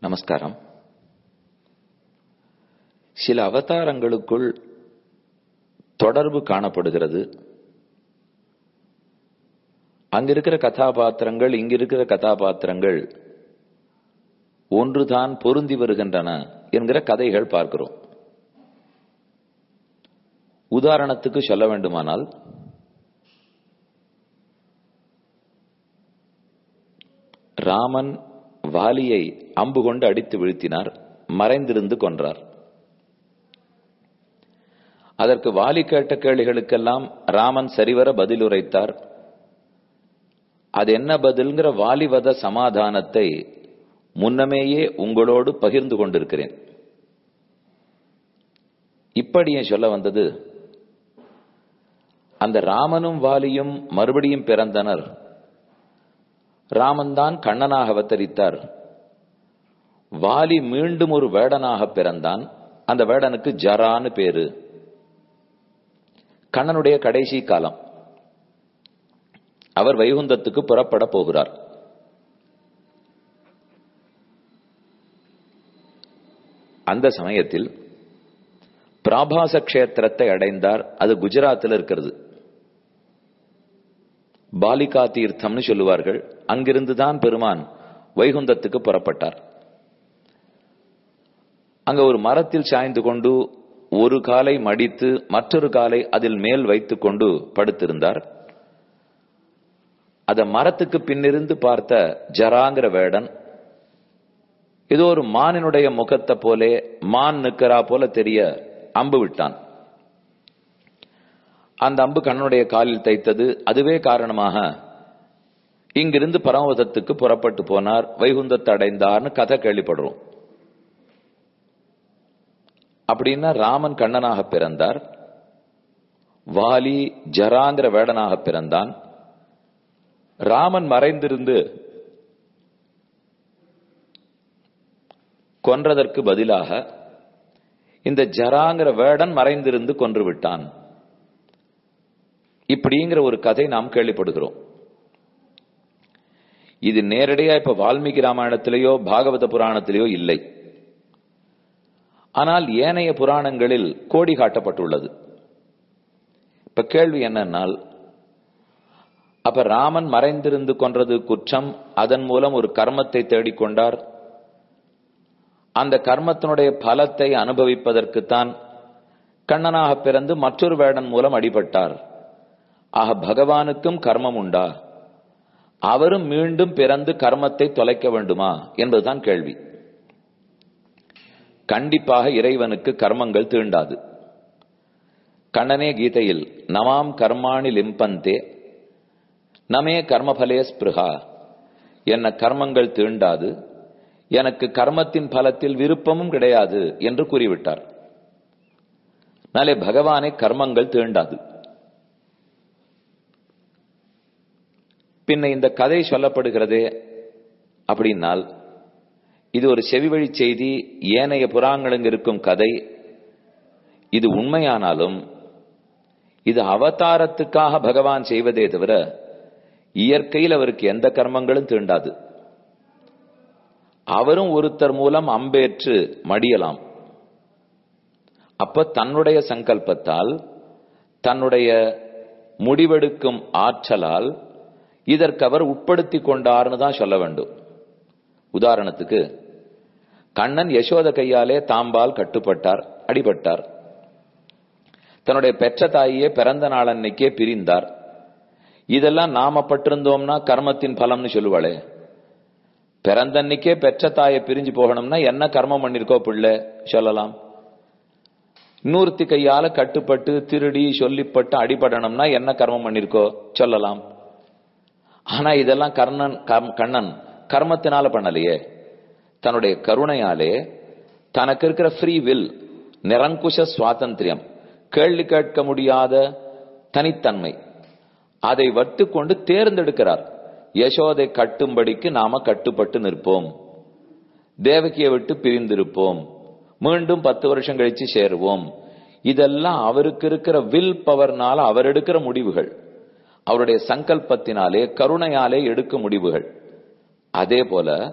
நமஸ்காரம் சில அவதாரங்களுக்குள் தொடர்பு காணப்படுகிறது அங்கிருக்கிற கதாபாத்திரங்கள் இங்கிருக்கிற கதாபாத்திரங்கள் ஒன்றுதான் பொருந்தி வருகின்றன என்கிற கதைகள் பார்க்கிறோம் உதாரணத்துக்கு சொல்ல வேண்டுமானால் ராமன் வாலியை அம்பு கொண்டு அடித்து வீழ்த்தினார் மறைந்திருந்து கொன்றார் அதற்கு வாலி கேட்ட கேள்விகளுக்கெல்லாம் ராமன் சரிவர பதில் உரைத்தார் அது என்ன பதில்ங்கிற வாலிவத சமாதானத்தை முன்னமேயே உங்களோடு பகிர்ந்து கொண்டிருக்கிறேன் இப்படி ஏன் சொல்ல வந்தது அந்த ராமனும் வாலியும் மறுபடியும் பிறந்தனர் ராமன் தான் கண்ணனாக அவதரித்தார் வாலி மீண்டும் ஒரு வேடனாக பிறந்தான் அந்த வேடனுக்கு ஜரான்னு பேரு கண்ணனுடைய கடைசி காலம் அவர் வைகுந்தத்துக்கு புறப்பட போகிறார் அந்த சமயத்தில் பிராபாச கஷேத்திரத்தை அடைந்தார் அது குஜராத்தில் இருக்கிறது பாலிகா தீர்த்தம்னு சொல்லுவார்கள் அங்கிருந்து தான் பெருமான் வைகுந்தத்துக்கு புறப்பட்டார் அங்க ஒரு மரத்தில் சாய்ந்து கொண்டு ஒரு காலை மடித்து மற்றொரு காலை அதில் மேல் வைத்துக் கொண்டு படுத்திருந்தார் அத மரத்துக்கு பின்னிருந்து பார்த்த ஜராங்கிற வேடன் ஏதோ ஒரு மானினுடைய முகத்தை போலே மான் நிற்கிறா போல தெரிய அம்பு விட்டான் அந்த அம்பு கண்ணனுடைய காலில் தைத்தது அதுவே காரணமாக இங்கிருந்து பரமவதத்துக்கு புறப்பட்டு போனார் வைகுந்தத்தை அடைந்தார்னு கதை கேள்விப்படுறோம் அப்படின்னா ராமன் கண்ணனாக பிறந்தார் வாலி ஜராங்கிற வேடனாக பிறந்தான் ராமன் மறைந்திருந்து கொன்றதற்கு பதிலாக இந்த ஜராங்கிற வேடன் மறைந்திருந்து கொன்று விட்டான் இப்படிங்கிற ஒரு கதை நாம் கேள்விப்படுகிறோம் இது நேரடியா இப்ப வால்மீகி ராமாயணத்திலேயோ பாகவத புராணத்திலேயோ இல்லை ஆனால் ஏனைய புராணங்களில் கோடி காட்டப்பட்டுள்ளது இப்ப கேள்வி என்னன்னால் அப்ப ராமன் மறைந்திருந்து கொன்றது குற்றம் அதன் மூலம் ஒரு கர்மத்தை தேடிக்கொண்டார் அந்த கர்மத்தினுடைய பலத்தை அனுபவிப்பதற்குத்தான் கண்ணனாக பிறந்து மற்றொரு வேடன் மூலம் அடிபட்டார் ஆக பகவானுக்கும் கர்மம் உண்டா அவரும் மீண்டும் பிறந்து கர்மத்தை தொலைக்க வேண்டுமா என்பதுதான் கேள்வி கண்டிப்பாக இறைவனுக்கு கர்மங்கள் தீண்டாது கண்ணனே கீதையில் நமாம் கர்மாணி லிம்பந்தே நமே கர்மபலே ஸ்பிருகா என்ன கர்மங்கள் தீண்டாது எனக்கு கர்மத்தின் பலத்தில் விருப்பமும் கிடையாது என்று கூறிவிட்டார் நாளே பகவானை கர்மங்கள் தீண்டாது பின்ன இந்த கதை சொல்லப்படுகிறதே அப்படின்னால் இது ஒரு செவிவழி செய்தி ஏனைய புறாங்களுக்கு இருக்கும் கதை இது உண்மையானாலும் இது அவதாரத்துக்காக பகவான் செய்வதே தவிர இயற்கையில் அவருக்கு எந்த கர்மங்களும் தீண்டாது அவரும் ஒருத்தர் மூலம் அம்பேற்று மடியலாம் அப்ப தன்னுடைய சங்கல்பத்தால் தன்னுடைய முடிவெடுக்கும் ஆற்றலால் இதற்கு அவர் உட்படுத்தி கொண்டார்னு தான் சொல்ல வேண்டும் உதாரணத்துக்கு கண்ணன் யசோத கையாலே தாம்பால் கட்டுப்பட்டார் அடிபட்டார் தன்னுடைய பெற்ற தாயே பிறந்த நாள் அன்னைக்கே பிரிந்தார் இதெல்லாம் நாம பட்டிருந்தோம்னா கர்மத்தின் பலம்னு சொல்லுவாளே பிறந்த அன்னைக்கே பெற்ற தாயை பிரிஞ்சு போகணும்னா என்ன கர்மம் பண்ணிருக்கோ பிள்ளை சொல்லலாம் இன்னொருத்தி கையால கட்டுப்பட்டு திருடி சொல்லிப்பட்டு அடிபடணும்னா என்ன கர்மம் பண்ணிருக்கோ சொல்லலாம் ஆனா இதெல்லாம் கர்ணன் கண்ணன் கர்மத்தினால பண்ணலையே தன்னுடைய கருணையாலே தனக்கு இருக்கிற ஃப்ரீ வில் நிரங்குஷ சுவாதந்திரியம் கேள்வி கேட்க முடியாத தனித்தன்மை அதை வட்டு கொண்டு தேர்ந்தெடுக்கிறார் யசோதை கட்டும்படிக்கு நாம கட்டுப்பட்டு நிற்போம் தேவகியை விட்டு பிரிந்திருப்போம் மீண்டும் பத்து வருஷம் கழிச்சு சேருவோம் இதெல்லாம் அவருக்கு இருக்கிற வில் பவர்னால அவர் எடுக்கிற முடிவுகள் அவருடைய சங்கல்பத்தினாலே கருணையாலே எடுக்கும் முடிவுகள் அதே போல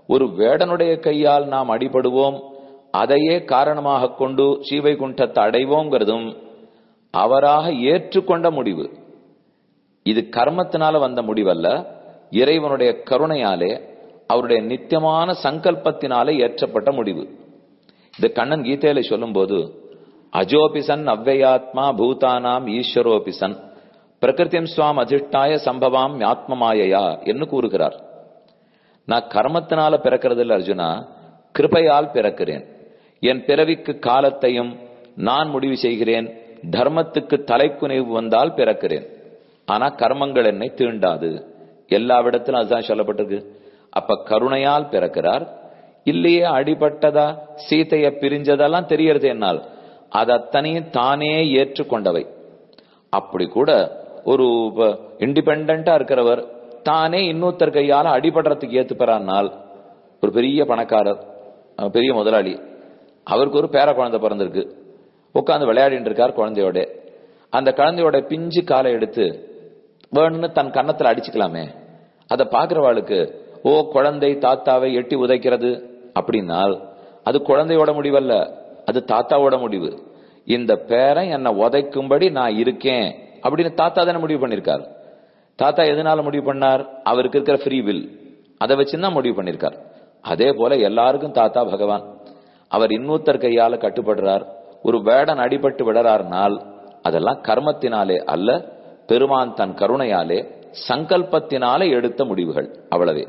ஒரு வேடனுடைய கையால் நாம் அடிபடுவோம் அதையே காரணமாக கொண்டு ஸ்ரீவைகுண்டத்தை அடைவோங்கிறதும் அவராக ஏற்றுக்கொண்ட முடிவு இது கர்மத்தினால வந்த முடிவல்ல இறைவனுடைய கருணையாலே அவருடைய நித்தியமான சங்கல்பத்தினாலே ஏற்றப்பட்ட முடிவு இது கண்ணன் கீதையில சொல்லும்போது அஜோபிசன் அவ்வயாத்மா பூதானாம் ஈஸ்வரோபிசன் பிரகிருத்தியம் சுவாம் அதிஷ்டாய சம்பவாம் ஆத்மமாயையா என்று கூறுகிறார் நான் கர்மத்தினால பிறக்கிறது இல்லை அர்ஜுனா கிருபையால் பிறக்கிறேன் என் பிறவிக்கு காலத்தையும் நான் முடிவு செய்கிறேன் தர்மத்துக்கு தலைக்குனிவு வந்தால் பிறக்கிறேன் ஆனா கர்மங்கள் என்னை தீண்டாது எல்லா இடத்திலும் அதுதான் சொல்லப்பட்டிருக்கு அப்ப கருணையால் பிறக்கிறார் இல்லையே அடிபட்டதா சீதைய பிரிஞ்சதெல்லாம் தெரியறது என்னால் அது அத்தனையும் தானே ஏற்றுக்கொண்டவை அப்படி கூட ஒரு இண்டிபெண்டா இருக்கிறவர் தானே இன்னொருத்தர் கையால அடிபடுறதுக்கு ஏத்துப்பறானால் ஒரு பெரிய பணக்காரர் அஹ் பெரிய முதலாளி அவருக்கு ஒரு பேர குழந்தை பிறந்திருக்கு உட்காந்து விளையாடிட்டு இருக்கார் குழந்தையோட அந்த குழந்தையோட பிஞ்சு காலை எடுத்து வேணும்னு தன் கன்னத்துல அடிச்சுக்கலாமே அதை பாக்குறவாளுக்கு ஓ குழந்தை தாத்தாவை எட்டி உதைக்கிறது அப்படின்னால் அது குழந்தையோட முடிவல்ல அது தாத்தாவோட முடிவு இந்த பேரன் என்னை உதைக்கும்படி நான் இருக்கேன் அப்படின்னு தாத்தா தானே முடிவு பண்ணிருக்கார் தாத்தா எதனால முடிவு பண்ணார் அவருக்கு இருக்கிற ஃப்ரீ வில் அதை வச்சுதான் முடிவு பண்ணிருக்கார் அதே போல எல்லாருக்கும் தாத்தா பகவான் அவர் இன்னொருத்தர் கையால கட்டுப்படுறார் ஒரு வேடன் அடிபட்டு விடறார்னால் அதெல்லாம் கர்மத்தினாலே அல்ல பெருமான் தன் கருணையாலே சங்கல்பத்தினாலே எடுத்த முடிவுகள் அவ்வளவே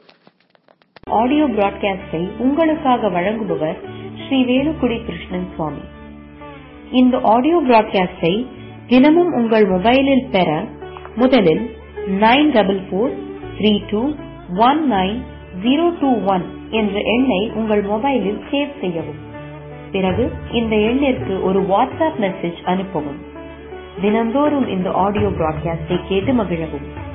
ஆடியோ பிராட்காஸ்டை உங்களுக்காக வழங்குபவர் ஸ்ரீ வேலுக்குடி கிருஷ்ணன் சுவாமி இந்த ஆடியோ பிராட்காஸ்டை தினமும் உங்கள் மொபைலில் பெற முதலில் nine double four three two one nine zero two one என்ற எண்ணை உங்கள் மொபைலில் சேவ் செய்யவும் பிறகு இந்த எண்ணிற்கு ஒரு வாட்ஸ்அப் மெசேஜ் அனுப்பவும் தினந்தோறும் இந்த ஆடியோ பிராட்காஸ்டை கேட்டு மகிழவும்